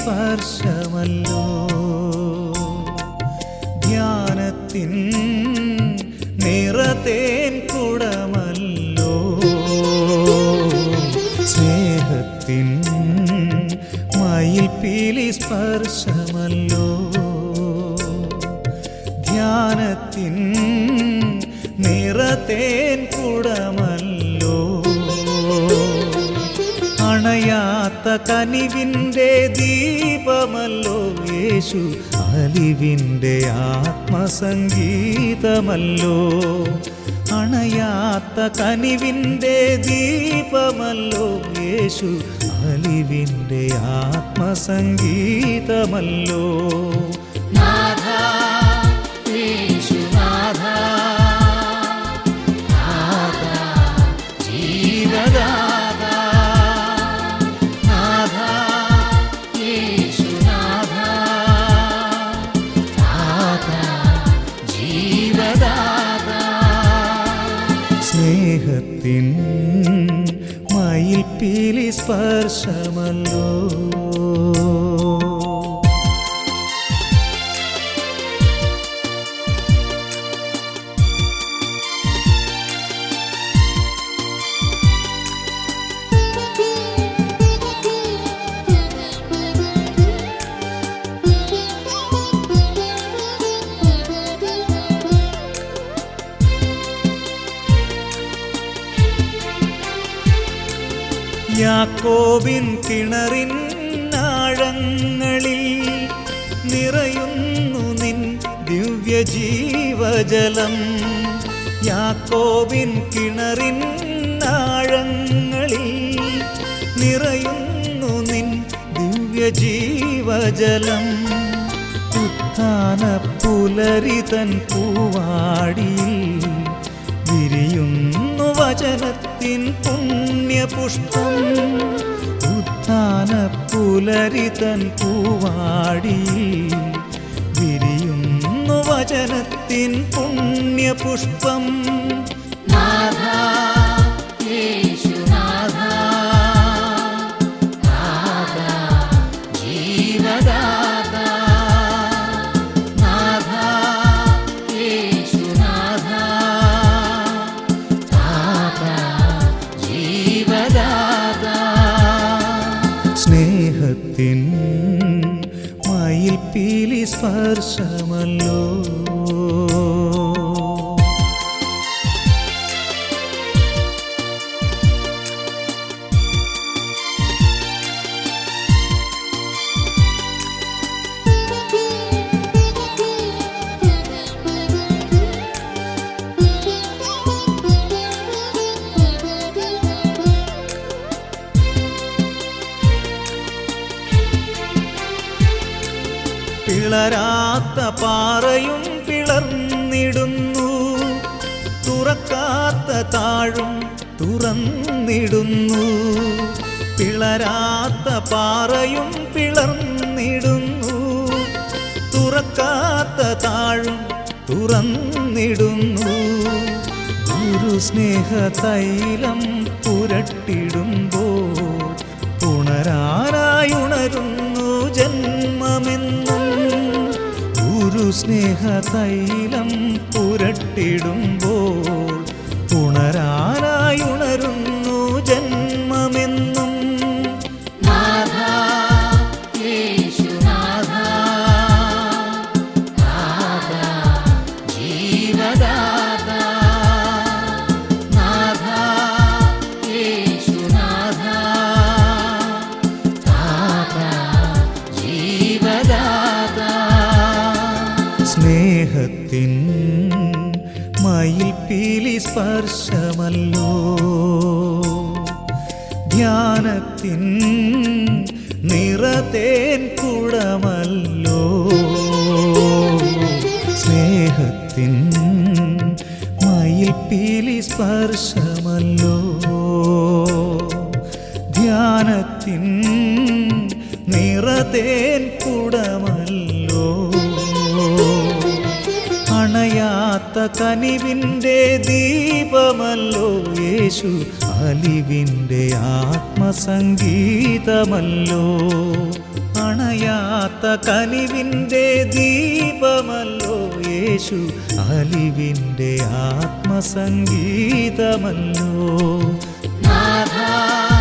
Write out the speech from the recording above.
സ്പർശമല്ലോ ധ്യാനത്തിൻ നിറതേൻ കുടമല്ലോ സ്നേഹത്തിൻ മയിൽ പീലി സ്പർശമല്ലോ ധ്യാനത്തിൻ നിറതേൻ കുടമല്ലോ അണയാത്ത കനിവിൻ്റെ ദീപമല്ലോ യേശു അലിവിൻ്റെ ആത്മസംഗീതമല്ലോ അണയാത്ത കനിവിൻ്റെ ദീപമല്ലോ യേശു അലിവിൻ്റെ ആത്മസംഗീതമല്ലോ നാഥ യേശുനാഥ നാഥ ജീവദാത നാഥ യേശുനാഥ നാഥ ജീവദാത സ്നേഹത്തിൻ മയിൽ പീലി സ്പർശമല്ലോ യാക്കോബിൻ കിണറിൻ ആഴങ്ങളിൽ നിറയുന്നു നിൻ ദിവ്യജീവജലം യാക്കോബിൻ കിണറിൻ ആഴങ്ങളിൽ നിറയുന്നു നിൻ ദിവ്യജീവജലം ഉത്ഥാന പുലരിതൻ പൂവാടിയിൽ വിരിയുന്നു വചനത്തിൻ പുണ്യപുഷ്പം ഉത്ഥാന പുലരിതൻ പൂവാടിയിൽ വിരിയുന്നു വചനത്തിൻ പുണ്യപുഷ്പം നാഥ യേശുനാഥ നാഥ ജീവദാത നാഥ യേശുനാഥ നാഥ ജീവദാത സ്നേഹത്തിൻ മയിൽ പീലി സ്പർശമല്ലോ പിളരാത്ത പാറയും പിളർന്നിടുന്നു തുറക്കാത്ത താഴും തുറന്നിടുന്നു പിളരാത്ത പാറയും പിളർന്നിടുന്നു തുറക്കാത്ത താഴും തുറന്നിടുന്നു ഗുരു സ്നേഹ തൈലം പുരട്ടിടുമ്പോൾ ഉണരാനായുണരുന്നു ജന്മമെന്നും ഗുരു സ്നേഹ തൈലം പുരട്ടിടുമ്പോൾ ഉണരാനായുണരുന്നു ജന്മമെന്നും നാഥ യേശുനാഥ നാഥ ജീവദാത നാഥ യേശുനാഥ നാഥ ജീവദാത സ്നേഹത്തിൻ മയിൽ പീലി സ്പർശമല്ലോ ധ്യാനത്തിൻ നിറതേൻ കുടമല്ലോ സ്നേഹത്തിൻ മയിൽ പീലി സ്പർശമല്ലോ ധ്യാനത്തിൻ നിറതേൻ കുടമല്ലോ അണയാത്ത കനിവിൻ്റെ ദീപമല്ലോ യേശു അലിവിൻ്റെ ആത്മസംഗീതമല്ലോ അണയാ കനിവിൻ്റെ ദീപമല്ലോ യേശു അലിവിൻ്റെ ആത്മസംഗീതമല്ലോ നാഥാ